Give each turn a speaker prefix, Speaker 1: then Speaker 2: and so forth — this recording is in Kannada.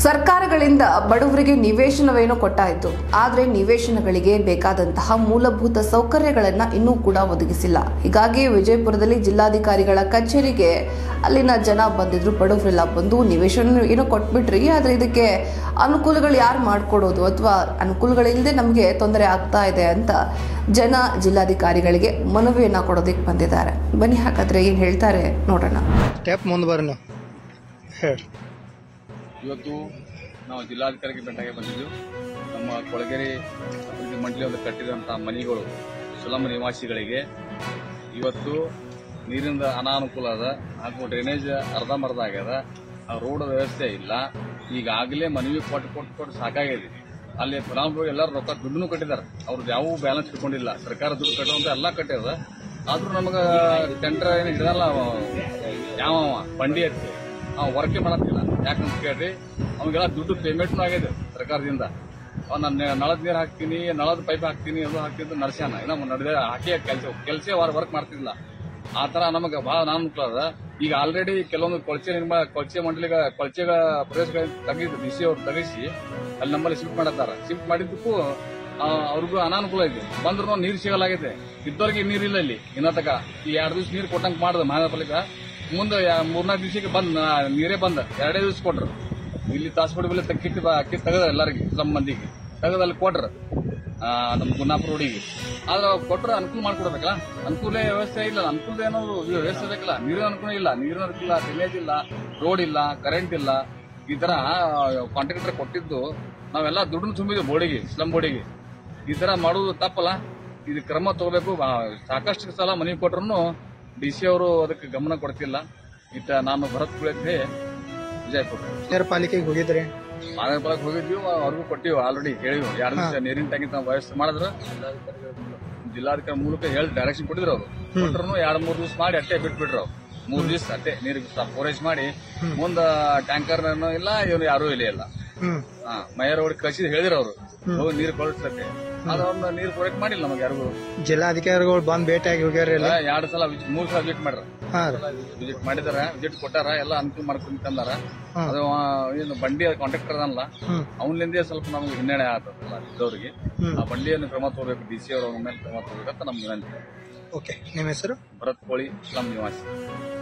Speaker 1: ಸರ್ಕಾರಗಳಿಂದ ಬಡವರಿಗೆ ನಿವೇಶನವೇನೋ ಕೊಟ್ಟಾಯಿತು ಆದರೆ ನಿವೇಶನಗಳಿಗೆ ಬೇಕಾದಂತಹ ಮೂಲಭೂತ ಸೌಕರ್ಯಗಳನ್ನು ಇನ್ನೂ ಕೂಡ ಒದಗಿಸಿಲ್ಲ ಹೀಗಾಗಿ ವಿಜಯಪುರದಲ್ಲಿ ಜಿಲ್ಲಾಧಿಕಾರಿಗಳ ಕಚೇರಿಗೆ ಅಲ್ಲಿನ ಜನ ಬಂದಿದ್ರು ಬಡವರೆಲ್ಲ ಬಂದು ನಿವೇಶನ ಏನೋ ಕೊಟ್ಬಿಟ್ರಿ ಆದರೆ ಇದಕ್ಕೆ ಅನುಕೂಲಗಳು ಯಾರು ಮಾಡಿಕೊಡೋದು ಅಥವಾ ಅನುಕೂಲಗಳಿಲ್ಲದೆ ನಮಗೆ ತೊಂದರೆ ಆಗ್ತಾ ಇದೆ ಅಂತ ಜನ ಜಿಲ್ಲಾಧಿಕಾರಿಗಳಿಗೆ ಮನವಿಯನ್ನ ಕೊಡೋದಕ್ಕೆ ಬಂದಿದ್ದಾರೆ ಬನ್ನಿ ಹಾಗಾದ್ರೆ ಏನು ಹೇಳ್ತಾರೆ ನೋಡೋಣ
Speaker 2: ಸ್ಟೆಪ್ ಮುಂದೆ ಬರ್ರಿ ನೀವು ಹೇಳಿ
Speaker 3: ಇವತ್ತು ನಾವು ಜಿಲ್ಲಾಧಿಕಾರಿಗೆ ಭೇಟಿಯಾಗಿ ಬಂದಿದ್ದು ನಮ್ಮ ಕೊಳಗೆರೆ ಅಭಿವೃದ್ಧಿ ಮಂಡಳಿಯಲ್ಲಿ ಕಟ್ಟಿದಂಥ ಮನೆಗಳು ಸುಲಭ ನಿವಾಸಿಗಳಿಗೆ ಇವತ್ತು ನೀರಿನ ಅನಾನುಕೂಲ ಅದ ಹಾಗೂ ಡ್ರೈನೇಜ್ ಅರ್ಧಂಬರ್ಧ ಆಗ್ಯದ ಆ ರೋಡ್ ವ್ಯವಸ್ಥೆ ಇಲ್ಲ ಈಗಾಗಲೇ ಮನವಿ ಕೊಟ್ಟು ಕೊಟ್ಟು ಕೊಟ್ಟು ಸಾಕಾಗಿದೆ ಅಲ್ಲಿ ಫಲಾನುಭವಿ ಎಲ್ಲರೂ ರೊಕ್ಕ ದುಡ್ಡು ಕಟ್ಟಿದ್ದಾರೆ ಅವ್ರದ್ದು ಯಾವ ಬ್ಯಾಲೆನ್ಸ್ ಇಟ್ಕೊಂಡಿಲ್ಲ ಸರ್ಕಾರ ದುಡ್ಡು ಕಟ್ಟುವಂತ ಎಲ್ಲ ಕಟ್ಟಿದ ಆದ್ರೂ ನಮಗ ಟೆಂಡರ್ ಏನು ಹಿಡಿದಲ್ಲ ಯಾವ ಬಂಡಿ ಐತಿ ಅವ ವರ್ಕೆ ಮಾಡತ್ತಿಲ್ಲ ಯಾಕಂತ ಕೇಳ್ರಿ ಅವಾಗೆಲ್ಲ ದುಡ್ಡು ಪೇಮೆಂಟ್ನು ಆಗಿದೆ ಸರ್ಕಾರದಿಂದ ಅವ ನಾನು ನಳದ ನೀರು ಹಾಕ್ತೀನಿ ನಳದ ಪೈಪ್ ಹಾಕ್ತೀನಿ ಅದು ಹಾಕ್ತಿದ್ದು ನಡ್ಸ್ಯಾನ ಇನ್ನ ನಡೆದ ಹಾಕಿ ಕೆಲಸ ಕೆಲಸ ವರ್ಕ್ ಮಾಡ್ತಿಲ್ಲ ಆ ತರ ನಮಗೆ ಬಹಳ ಅನಾನುಕೂಲ ಅದ ಈಗ ಆಲ್ರೆಡಿ ಕೆಲವೊಂದು ಕೊಳಚೆ ನಿರ್ಮಾಣ ಕೊಳಚೆ ಮಂಡಳಿಗ ಕೊಳಚೆ ಪ್ರದೇಶಗಳ ತೆಗೆದು ಡಿ ಸಿ ಅವ್ರು ತೆಗಿಸಿ ಅಲ್ಲಿ ನಮ್ಮಲ್ಲಿ ಶಿಫ್ಟ್ ಮಾಡತ್ತಾರ ಶಿಫ್ಟ್ ಮಾಡಿದ್ದಕ್ಕೂ ಆ, ಅವ್ರಿಗೂ ಅನಾನುಕೂಲ ಇದೆ ಬಂದ್ರು ನೀರು ಸಿಗಲಾಗಿದೆ ಇದ್ದವ್ರಿಗೆ ನೀರಿಲ್ಲ ಇಲ್ಲಿ ಇನ್ನ ತಕ ಈ ಎರಡು ದಿವಸ ನೀರು ಕೊಟ್ಟಂಗ್ ಮಾಡಿದ ಮಹಾನಗರಪಾಲಿಕೆ ಮುಂದೆ ಯಾ- ಮೂರ್ನಾಲ್ಕು ದಿವಸಕ್ಕೆ ಬಂದ್ ಆ, ನೀರೇ ಬಂದ ಎರಡೇ ದಿವಸ ಕೊಟ್ರು ಇಲ್ಲಿ ತಾಸ್ಪಡಿ ಬೆಲೆ ಕಿತ್ತು ಕಿತ್ತು ತೆಗದ ಎಲ್ಲರಿಗೆ ನಮ್ಮ ಮಂದಿಗೆ ತೆಗದ ಅಲ್ಲಿ ಕೊಟ್ರು ಆ, ನಮ್ಮ ಗುನ್ನಾಪುರ ರೋಡಿಗೆ ಆದ್ರೆ ಅವ್ರು ಕೊಟ್ರೆ ಅನುಕೂಲ ಮಾಡ್ಕೊಡ್ಬೇಕಲ್ಲ ಅನುಕೂಲ ವ್ಯವಸ್ಥೆ ಇಲ್ಲ ಅನುಕೂಲ ಏನೋ ವ್ಯವಸ್ಥೆ ಬೇಕಲ್ಲ ನೀರಿನ ಅನುಕೂಲ ಇಲ್ಲ ನೀರಿನ ಅನುಕೂಲ ಇಲ್ಲ ಡ್ರೈನೇಜ್ ಇಲ್ಲ ರೋಡ್ ಇಲ್ಲ ಕರೆಂಟ್ ಇಲ್ಲ ಈ ತರ ಕಾಂಟ್ರಾಕ್ಟರ್ ಕೊಟ್ಟಿದ್ದು ನಾವೆಲ್ಲ ದುಡ್ಡು ತುಂಬಿದ್ವಿ ಬೋರ್ಡಿಗೆ ಸ್ಲಮ್ ಬೋರ್ಡಿಗೆ ಈ ತರ ಮಾಡುವುದು ತಪ್ಪಲ್ಲ ಇದು ಕ್ರಮ ತಗೋಬೇಕು ಆ, ಸಾಕಷ್ಟು ಸಲ ಮನವಿ ಕೊಟ್ರು ಡಿ ಸಿ ಅವರು ಅದಕ್ಕೆ ಗಮನ ಕೊಡ್ತಿಲ್ಲ ಇತ್ತ ನಾನು ಭರತ್ ಕುಳಿತೆ ವಿಜಯಪುರ
Speaker 2: ನೀರು ಪಾಲಿಕೆಗೆ ಹೋಗಿದ್ರಿ
Speaker 3: ಮಾನವಪುರಕ್ಕೆ ಹೋಗಿದ್ವಿ ಅವ್ರಿಗೂ ಕೊಟ್ಟಿವಿ ಆಲ್ರೆಡಿ ಹೇಳಿವಿ ಎರಡು ದಿವಸ ನೀರಿನ ಟ್ಯಾಂಕಿ ನಾವು ವ್ಯವಸ್ಥೆ ಮಾಡಿದ್ರು ಜಿಲ್ಲಾಧಿಕಾರಿ ಮೂಲಕ ಹೇಳಿ ಡೈರೆಕ್ಷನ್ ಕೊಟ್ಟಿದ್ರು ಅವರು ಕೊಟ್ಟರು ಎರಡು ಮೂರು ದಿವಸ ಮಾಡಿ ಅಟ್ಟೆ ಬಿಟ್ಬಿಟ್ರು ಅವ್ರು ಮೂರು ದಿವಸ ಅಟ್ಟೆ ನೀರಿಗೆ ಪೂರೈಸಿ ಮಾಡಿ ಮುಂದ ಟ್ಯಾಂಕರ್ ಇಲ್ಲ ಇವನು ಯಾರೂ ಇಲ್ಲ ಇಲ್ಲ
Speaker 2: ಹ್ಮ್
Speaker 3: ಹಾ ಮೈಯರ್ ಅವ್ರಿಗೆ ಕಳಿಸಿದ್ ಹೇಳಿದ್ರು ಅವರು ಹೋಗಿ ನೀರು ಕಳಿಸ್ಲಕ್ಕೆ ಆದ್ರೆ ಅವ್ರನ್ನ ನೀರು ಪೂರೈಕೆ ಮಾಡಿಲ್ಲ ನಮಗೆ ಯಾರಿಗೂ
Speaker 2: ಜಿಲ್ಲಾಧಿಕಾರಿಗಳು ಬಂದ್ ಭೇಟಿಯಾಗಿ ಹೋಗ್ಯಾರ ಎಲ್ಲ
Speaker 3: ಎರಡು ಸಲ ವಿಸಿಟ್ ಮೂರು ಸಲ ವಿಸಿಟ್ ಮಾಡ್ರ
Speaker 2: ಹಾ ರೀ
Speaker 3: ವಿಸಿಟ್ ಮಾಡಿದಾರ ವಿಸಿಟ್ ಕೊಟ್ಟಾರ ಎಲ್ಲ ಅನುಕೂಲ ಮಾಡ್ಕೊಂಡ್ ತಂದಾರ
Speaker 2: ಹ್ಮ್.
Speaker 3: ಅದು ಆ, ಏನು ಬಂಡಿ ಕಾಂಟ್ರಾಕ್ಟರ್ ಅದಲ್ಲ
Speaker 2: ಹ್ಮ್
Speaker 3: ಅವನಿಂದೇ ಸ್ವಲ್ಪ ನಮ್ಗೆ ಹಿನ್ನಡೆ ಆಗ್ತದಲ್ಲ ಇದ್ದವ್ರಿಗೆ
Speaker 2: ಹ್ಮ್.
Speaker 3: ಆ ಬಂಡಿಯನ್ನು ಕ್ರಮ ತಗೋಬೇಕು ಡಿ ಸಿ ಅವರ ಮೇಲೆ ಕ್ರಮ ತಗೋಬೇಕಂತ ನಮ್ಗೆ ವಿನಂತಿ
Speaker 2: ಓಕೆ ನಿಮ್ಮ ಹೆಸರು
Speaker 3: ಭರತ್ ಕೋಳಿ ಇಸ್ಲಾಂ ನಿವಾಸಿ